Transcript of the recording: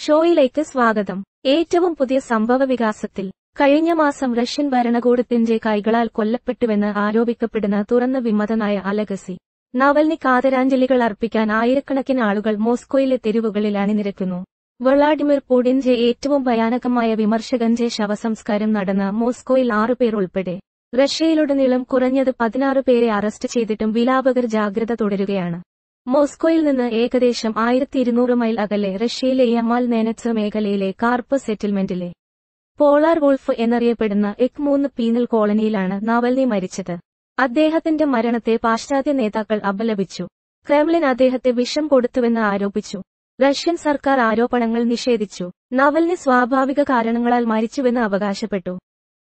ഷോയിലേക്ക് സ്വാഗതം ഏറ്റവും പുതിയ സംഭവ വികാസത്തിൽ കഴിഞ്ഞ മാസം റഷ്യൻ ഭരണകൂടത്തിന്റെ കൈകളാൽ കൊല്ലപ്പെട്ടുവെന്ന് ആരോപിക്കപ്പെടുന്ന തുറന്ന വിമതനായ അലഗസി നവൽനിക്ക് ആദരാഞ്ജലികൾ അർപ്പിക്കാൻ ആയിരക്കണക്കിന് ആളുകൾ മോസ്കോയിലെ തെരുവുകളിൽ അണിനിരക്കുന്നു വ്ളാഡിമിർ പുടിന്റെ ഏറ്റവും ഭയാനകമായ വിമർശകന്റെ ശവസംസ്കാരം നടന്ന മോസ്കോയിൽ ആറുപേർ ഉൾപ്പെടെ റഷ്യയിലുടനീളം കുറഞ്ഞത് പതിനാറ് പേരെ അറസ്റ്റ് ചെയ്തിട്ടും വിലാപകർ ജാഗ്രത തുടരുകയാണ് മോസ്കോയിൽ നിന്ന് ഏകദേശം ആയിരത്തി ഇരുന്നൂറ് മൈൽ അകലെ റഷ്യയിലെ യമാൽ നേനറ്റ്സ് മേഖലയിലെ കാർപ്പ് സെറ്റിൽമെന്റിലെ പോളാർ വോൾഫ് എന്നറിയപ്പെടുന്ന എക് മൂന്ന് പീനൽ കോളനിയിലാണ് നാവൽനി മരിച്ചത് അദ്ദേഹത്തിന്റെ മരണത്തെ പാശ്ചാത്യ നേതാക്കൾ അപലപിച്ചു ക്രെംലിൻ അദ്ദേഹത്തെ വിഷം കൊടുത്തുവെന്ന് ആരോപിച്ചു റഷ്യൻ സർക്കാർ ആരോപണങ്ങൾ നിഷേധിച്ചു നവൽനി സ്വാഭാവിക കാരണങ്ങളാൽ മരിച്ചുവെന്ന് അവകാശപ്പെട്ടു